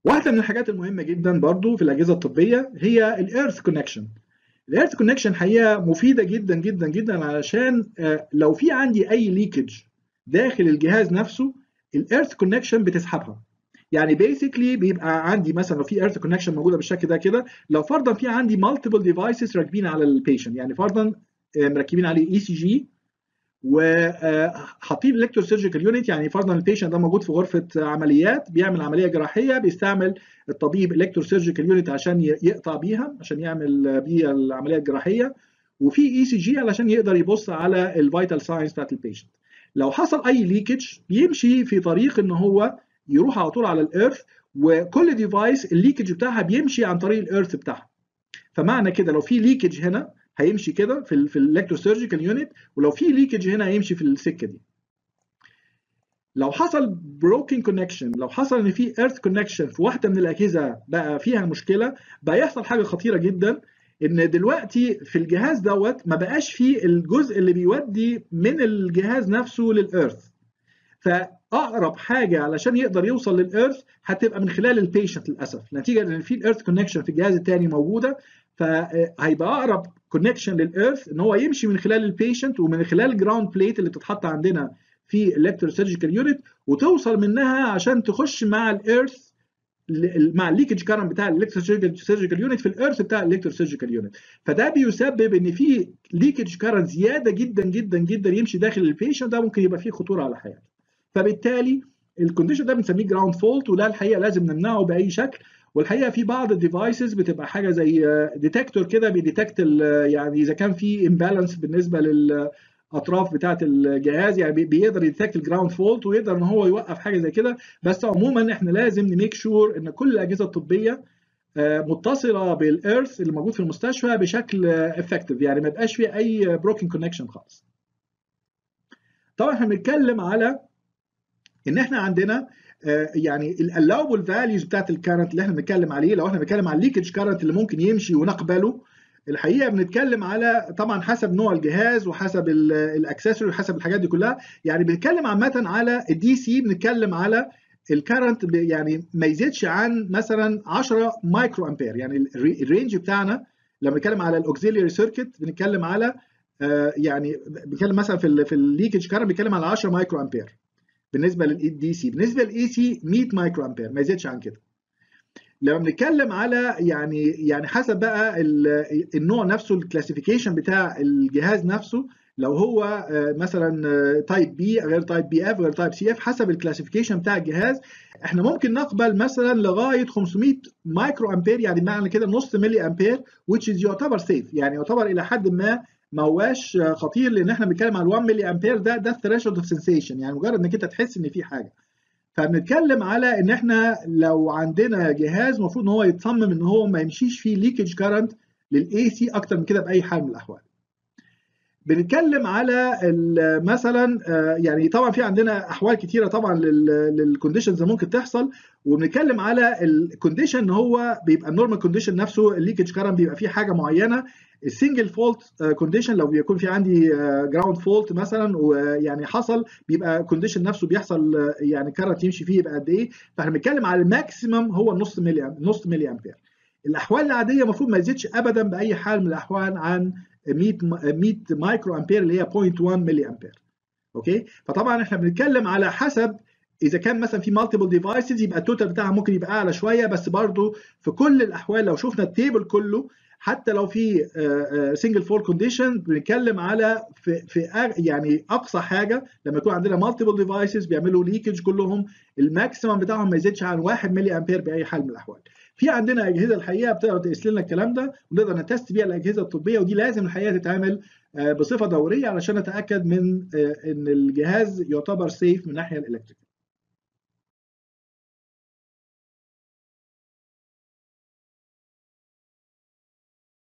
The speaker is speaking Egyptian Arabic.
واحده من الحاجات المهمه جدا برضو في الاجهزه الطبيه هي الايرث كونكشن الايرث كونكشن حقيقه مفيده جدا جدا جدا علشان لو في عندي اي ليكج داخل الجهاز نفسه الايرث كونكشن بتسحبها يعني بيسكلي بيبقى عندي مثلا لو في ايرث كونكشن موجوده بالشكل ده كده لو فرضا في عندي مالتيبل ديفايسز راكبين على البيشنت يعني فرضا مركبين عليه اي سي جي وحاطين الكترو سيرجيكال يونت يعني فرضا البيشنت ده موجود في غرفه عمليات بيعمل عمليه جراحيه بيستعمل الطبيب الكترو سيرجيكال يونت عشان يقطع بيها عشان يعمل بيها العمليه الجراحيه وفي اي سي جي علشان يقدر يبص على الفيتال ساينس بتاعت البيشنت لو حصل اي ليكج بيمشي في طريق ان هو يروح على طول على الايرث وكل ديفايس الليكج بتاعها بيمشي عن طريق الايرث بتاعها فمعنى كده لو في ليكج هنا هيمشي كده في ال في الالكتروسيرجيكال يونت ولو في ليكج هنا هيمشي في السكه دي لو حصل بروكن كونكشن لو حصل ان في ايرث كونكشن في واحده من الاجهزه بقى فيها مشكله بقى يحصل حاجه خطيره جدا ان دلوقتي في الجهاز دوت ما بقاش فيه الجزء اللي بيودي من الجهاز نفسه للايرث فاقرب حاجه علشان يقدر يوصل للايرث هتبقى من خلال البيشنت للاسف نتيجه ان في الايرث كونكشن في الجهاز الثاني موجوده فهيبقى اقرب كونكشن للايرث ان هو يمشي من خلال البيشنت ومن خلال الجراوند بليت اللي بتتحط عندنا في الكتروسيرجيكال يونت وتوصل منها عشان تخش مع الايرث مع الليكج كارنت بتاع الالكتروسيرجيكال يونت في الايرث بتاع الالكتروسيرجيكال يونت فده بيسبب ان في ليكج كارنت زياده جدا جدا جدا يمشي داخل البيشنت ده ممكن يبقى فيه خطوره على حياته فبالتالي الكونديشن ده بنسميه جراوند فولت وده الحقيقه لازم نمنعه باي شكل والحقيقه في بعض الديفايسز بتبقى حاجه زي ديتكتور كده بيديتكت يعني اذا كان في امبالانس بالنسبه للاطراف بتاعه الجهاز يعني بيقدر يديتكت الجراوند فولت ويقدر ان هو يوقف حاجه زي كده بس عموما احنا لازم نميك شور ان كل الاجهزه الطبيه متصله بالايرث اللي موجود في المستشفى بشكل افكتيف يعني ما يبقاش فيه اي بروكن كونكشن خالص طبعا احنا بنتكلم على ان احنا عندنا يعني الالاوبل فاليوز بتاعت الكارنت اللي احنا بنتكلم عليه لو احنا بنتكلم على الليكج كارنت اللي ممكن يمشي ونقبله الحقيقه بنتكلم على طبعا حسب نوع الجهاز وحسب الاكسسوري وحسب الحاجات دي كلها يعني بنتكلم عامه على الدي سي بنتكلم على الكارنت يعني ما يزيدش عن مثلا 10 مايكرو امبير يعني الرينج بتاعنا لما بنتكلم على الاوكسيلياري سيركت بنتكلم على يعني بنتكلم مثلا في في الليكج كارنت بنتكلم على 10 مايكرو امبير بالنسبه للدي سي بالنسبه للاي سي 100 مايكرو امبير ما يزيدش عن كده لما بنتكلم على يعني يعني حسب بقى النوع نفسه الكلاسيفيكيشن بتاع الجهاز نفسه لو هو مثلا تايب بي غير تايب بي اف غير تايب سي اف حسب الكلاسيفيكيشن بتاع الجهاز احنا ممكن نقبل مثلا لغايه 500 مايكرو امبير يعني معنى كده نص ملي امبير which is يعتبر سيف يعني يعتبر الى حد ما ما هواش خطير لان احنا بنتكلم على 1 ملي امبير ده ده الثريشولد اوف سنسيشن يعني مجرد انك انت تحس ان في حاجه فبنتكلم على ان احنا لو عندنا جهاز المفروض ان هو يتصمم ان هو ما يمشيش فيه ليكج كارنت للاي سي اكتر من كده باي حال من الاحوال بنتكلم على مثلا يعني طبعا في عندنا احوال كتيره طبعا للكونديشنز اللي ممكن تحصل وبنتكلم على الكونديشن ان هو بيبقى النورمال كونديشن نفسه الليكج كارنت بيبقى فيه حاجه معينه السنجل فولت كونديشن لو بيكون في عندي جراوند فولت مثلا ويعني حصل بيبقى كونديشن نفسه بيحصل يعني كارنت يمشي فيه يبقى قد ايه فاحنا بنتكلم على الماكسيمم هو نص ملي نص ملي امبير الاحوال العاديه المفروض ما يزيدش ابدا باي حال من الاحوال عن 100 100 مايكرو امبير اللي هي 0.1 ملي امبير اوكي فطبعا احنا بنتكلم على حسب اذا كان مثلا في مالتيبل ديفايسز يبقى التوتال بتاعها ممكن يبقى اعلى شويه بس برضو في كل الاحوال لو شفنا التيبل كله حتى لو في سنجل فور كونديشن بنتكلم على في في يعني اقصى حاجه لما يكون عندنا مالتيبل ديفايسز بيعملوا ليكج كلهم الماكسيمم بتاعهم ما يزيدش عن 1 ملي امبير باي حال من الاحوال. في عندنا اجهزه الحقيقه بتقدر تقيس لنا الكلام ده ونقدر نتست بيها الاجهزه الطبيه ودي لازم الحقيقه تتعمل بصفه دوريه علشان نتاكد من ان الجهاز يعتبر سيف من الناحيه الالكتريكال.